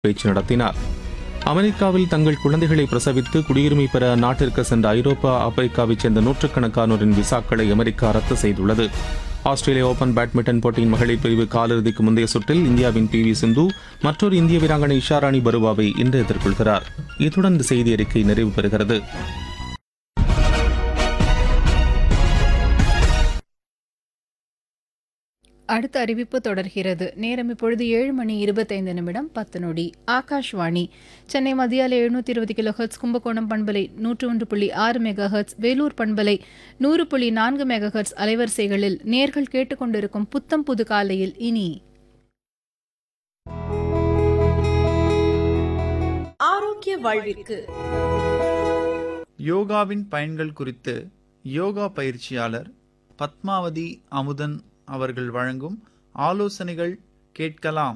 பேச்சு நடத்தினார் அமெரிக்காவில் தங்கள் குழந்தைகளை பிரசவித்து குடியுரிமை பெற அந்நாட்டிற்கு சென்ற ஐரோப்பா ஆப்பிரிக்காவைச் சேர்ந்த நூற்றுக்கணக்கானோரின் விசாக்களை அமெரிக்கா ரத்து செய்துள்ளது ஆஸ்திரேலிய ஓபன் பேட்மிண்டன் போட்டியின் மகளிர் பிரிவு காலிறுதிக்கு முந்தைய சுற்றில் இந்தியாவின் பி வி சிந்து மற்றொரு இந்திய வீராங்கனை இஷாராணி பருவாவை இன்று எதிர்கொள்கிறார் இத்துடன் இந்த செய்தி அறிக்கை நிறைவு பெறுகிறது அடுத்த அறிவிப்பு தொடர்கிறது நேரம் இப்பொழுது ஏழு மணி இருபத்தைந்து நிமிடம் பத்து நொடி ஆகாஷ்வாணி சென்னை மத்தியால எழுநூத்தி இருபது கிலோ ஹெர்ட்ஸ் கும்பகோணம் பண்பலை நூற்று ஒன்று புள்ளி ஆறு மெகா ஹெர்ட்ஸ் வேலூர் பண்பலை நூறு புள்ளி நான்கு மெகா ஹெர்ட்ஸ் அலைவரிசைகளில் நேர்கள் கேட்டுக்கொண்டிருக்கும் புத்தம் புது காலையில் இனி ஆரோக்கிய வாழ்விற்கு யோகாவின் பயன்கள் குறித்து யோகா பயிற்சியாளர் பத்மாவதி அமுதன் அவர்கள் வழங்கும் ஆலோசனைகள் கேட்கலாம்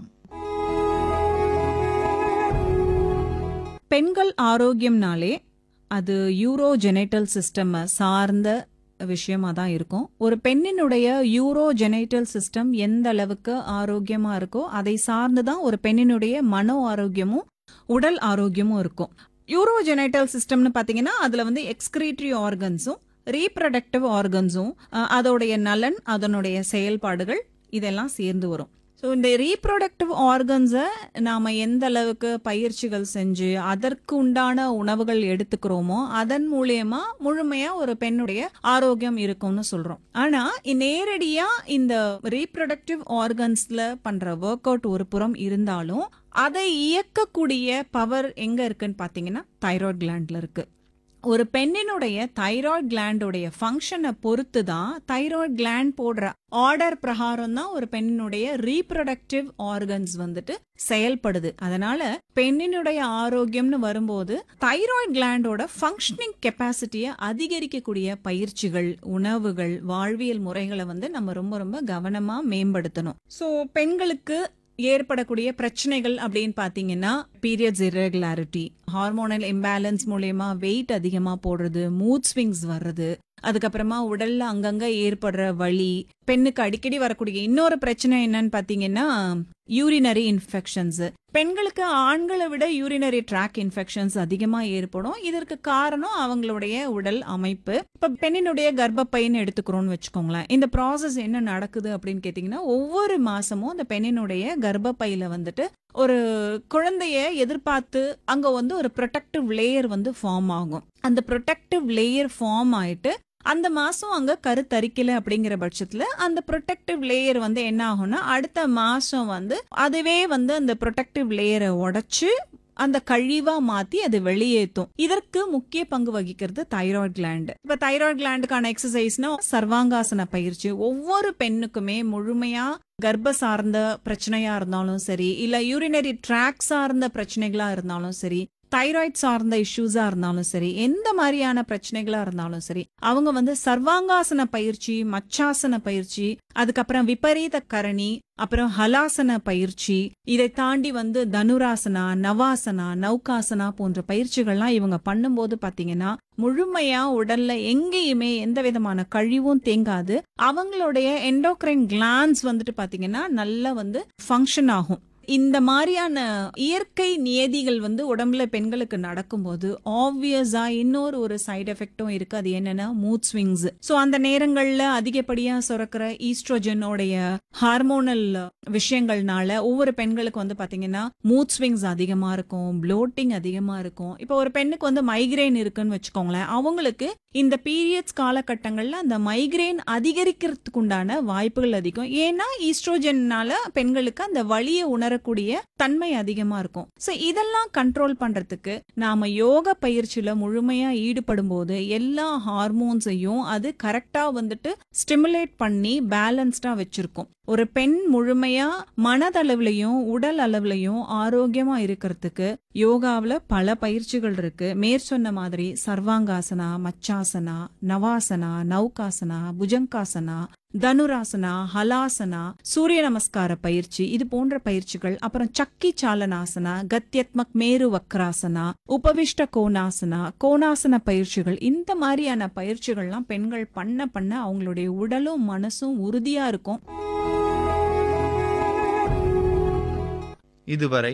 பெண்கள் ஆரோக்கியம்னாலே அது யூரோ ஜெனைட்டல் சிஸ்டம் சார்ந்த விஷயமா தான் இருக்கும் ஒரு பெண்ணினுடைய யூரோ ஜெனைட்டல் சிஸ்டம் எந்த அளவுக்கு ஆரோக்கியமா இருக்கோ அதை சார்ந்து தான் ஒரு பெண்ணினுடைய மனோ ஆரோக்கியமும் உடல் ஆரோக்கியமும் இருக்கும் யூரோ ஜெனைட்டல் சிஸ்டம்னு பார்த்தீங்கன்னா அதுல வந்து எக்ஸ்கிரீட்டரி ஆர்கன்ஸும் ரீப்ரடக்டிவ் ஆர்கன்ஸும் அதோடைய நலன் அதனுடைய செயல்பாடுகள் இதெல்லாம் சேர்ந்து வரும் ஸோ இந்த ரீப்ரொடக்டிவ் ஆர்கன்ஸை நாம் எந்த அளவுக்கு பயிற்சிகள் செஞ்சு அதற்கு உண்டான உணவுகள் எடுத்துக்கிறோமோ அதன் மூலியமா முழுமையா ஒரு பெண்ணுடைய ஆரோக்கியம் இருக்கும்னு சொல்றோம் ஆனா நேரடியா இந்த ரீப்ரொடக்டிவ் ஆர்கன்ஸ்ல பண்ற ஒர்க் அவுட் ஒரு புறம் இருந்தாலும் அதை இயக்கக்கூடிய பவர் எங்க இருக்குன்னு பாத்தீங்கன்னா தைராய்டு கிளாண்ட்ல இருக்கு ஒரு பெண்ணினுடைய தைராய்டு கிளாண்டோடைய ஃபங்க்ஷனை பொறுத்து தான் தைராய்டு கிளாண்ட் போடுற ஆர்டர் பிரகாரம் தான் ஒரு பெண்ணினுடைய ரீப்ரொடக்டிவ் ஆர்கன்ஸ் வந்துட்டு செயல்படுது அதனால பெண்ணினுடைய ஆரோக்கியம்னு வரும்போது தைராய்டு கிளாண்டோட ஃபங்க்ஷனிங் கெப்பாசிட்டியை அதிகரிக்கக்கூடிய பயிற்சிகள் உணவுகள் வாழ்வியல் முறைகளை வந்து நம்ம ரொம்ப ரொம்ப கவனமா மேம்படுத்தணும் ஸோ பெண்களுக்கு ஏற்படக்கூடிய பிரச்சனைகள் அப்படின்னு பாத்தீங்கன்னா பீரியட்ஸ் இரெகுலாரிட்டி ஹார்மோனல் இம்பேலன்ஸ் மூலயமா வெயிட் அதிகமா போடுறது மூட் ஸ்விங்ஸ் வர்றது அதுக்கப்புறமா உடல்ல அங்கங்க ஏற்படுற வலி பெண்ணுக்கு அடிக்கடி வரக்கூடிய இன்னொரு பிரச்சனை என்னன்னு பாத்தீங்கன்னா யூரினரி இன்ஃபெக்ஷன்ஸ் பெண்களுக்கு ஆண்களை விட யூரினரி ட்ராக் இன்ஃபெக்ஷன்ஸ் அதிகமா ஏற்படும் இதற்கு காரணம் அவங்களுடைய உடல் அமைப்பு இப்ப பெண்ணினுடைய கர்ப்பப்பைன்னு எடுத்துக்கிறோம்னு வச்சுக்கோங்களேன் இந்த ப்ராசஸ் என்ன நடக்குது அப்படின்னு கேட்டீங்கன்னா ஒவ்வொரு மாசமும் அந்த பெண்ணினுடைய கர்ப்பப்பையில வந்துட்டு ஒரு குழந்தைய எதிர்பார்த்து அங்க வந்து ஒரு ப்ரொடெக்டிவ் லேயர் வந்து ஃபார்ம் ஆகும் அந்த ப்ரொடெக்டிவ் லேயர் ஃபார்ம் ஆயிட்டு அந்த மாசம் அங்க கருத்தரிக்கல அப்படிங்கிற பட்சத்துல அந்த ப்ரொடெக்டிவ் லேயர் வந்து என்ன ஆகும்னா அடுத்த மாசம் வந்து அதுவே வந்து அந்த ப்ரொடெக்டிவ் லேயரை உடைச்சு அந்த கழிவா மாத்தி அது வெளியேற்றும் இதற்கு முக்கிய பங்கு வகிக்கிறது தைராய்டு கிளாண்ட் இப்ப தைராய்டு கிளாண்டுக்கான எக்ஸசைஸ்னா சர்வாங்காசன பயிற்சி ஒவ்வொரு பெண்ணுக்குமே முழுமையா கர்ப்ப சார்ந்த பிரச்சனையா இருந்தாலும் சரி இல்ல யூரினரி ட்ராக் சார்ந்த பிரச்சனைகளா இருந்தாலும் சரி தைராய்டு சார்ந்த இஷ்யூஸா இருந்தாலும் சரி எந்த மாதிரியான பிரச்சனைகளா இருந்தாலும் சரி அவங்க வந்து சர்வாங்காசன பயிற்சி மச்சாசன பயிற்சி அதுக்கப்புறம் விபரீத கரணி அப்புறம் ஹலாசன பயிற்சி இதை தாண்டி வந்து தனுராசனா நவாசனா நௌகாசனா போன்ற பயிற்சிகள்லாம் இவங்க பண்ணும்போது பாத்தீங்கன்னா முழுமையா உடல்ல எங்கேயுமே எந்த விதமான கழிவும் தேங்காது அவங்களுடைய எண்டோக்ரைன் கிளான்ஸ் வந்துட்டு பாத்தீங்கன்னா நல்லா வந்து ஃபங்க்ஷன் ஆகும் இந்த மாதிரியான இயற்கை நியதிகள் வந்து உடம்புல பெண்களுக்கு நடக்கும்போது ஆப்வியஸா இன்னொரு ஒரு சைடு எஃபெக்டும் இருக்கு அது என்னன்னா மூட் ஸ்விங்ஸ் ஸோ அந்த நேரங்கள்ல அதிகப்படியா சுரக்கிற ஈஸ்ட்ரோஜனோடைய ஹார்மோனல் விஷயங்கள்னால ஒவ்வொரு பெண்களுக்கு வந்து பாத்தீங்கன்னா மூட் ஸ்விங்ஸ் அதிகமா இருக்கும் ப்ளோட்டிங் அதிகமா இருக்கும் இப்போ ஒரு பெண்ணுக்கு வந்து மைக்ரைன் இருக்குன்னு வச்சுக்கோங்களேன் அவங்களுக்கு இந்த பீரியட்ஸ் காலகட்டங்கள்ல அந்த மைக்ரைன் அதிகரிக்கிறதுக்கு உண்டான வாய்ப்புகள் அதிகம் ஏன்னா ஈஸ்ட்ரோஜன்னால பெண்களுக்கு அந்த வலியை உணரக்கூடிய தன்மை அதிகமா இருக்கும் சோ இதெல்லாம் கண்ட்ரோல் பண்றதுக்கு நாம யோக பயிற்சியில முழுமையா ஈடுபடும் போது எல்லா ஹார்மோன்ஸையும் அது கரெக்டா வந்துட்டு ஸ்டிமுலேட் பண்ணி பேலன்ஸ்டா வச்சிருக்கும் ஒரு பெண் முழுமையா மனதளவுலயும் உடல் அளவுலயும் ஆரோக்கியமா இருக்கிறதுக்கு யோகாவுல பல பயிற்சிகள் இருக்கு மேற்சொன்ன மாதிரி சர்வாங்காசனா மச்சாசனா நவாசனா நௌகாசனா புஜங்காசனா தனுராசனா ஹலாசனா சூரிய நமஸ்கார பயிற்சி இது போன்ற பயிற்சிகள் அப்புறம் சக்கி சாலனாசனா கத்யத்மக் மேரு வக்ராசனா உபவிஷ்ட கோணாசனா கோணாசன பயிற்சிகள் இந்த மாதிரியான பயிற்சிகள்லாம் பெண்கள் பண்ண பண்ண அவங்களுடைய உடலும் மனசும் உறுதியா இருக்கும் இதுவரை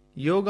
யோகா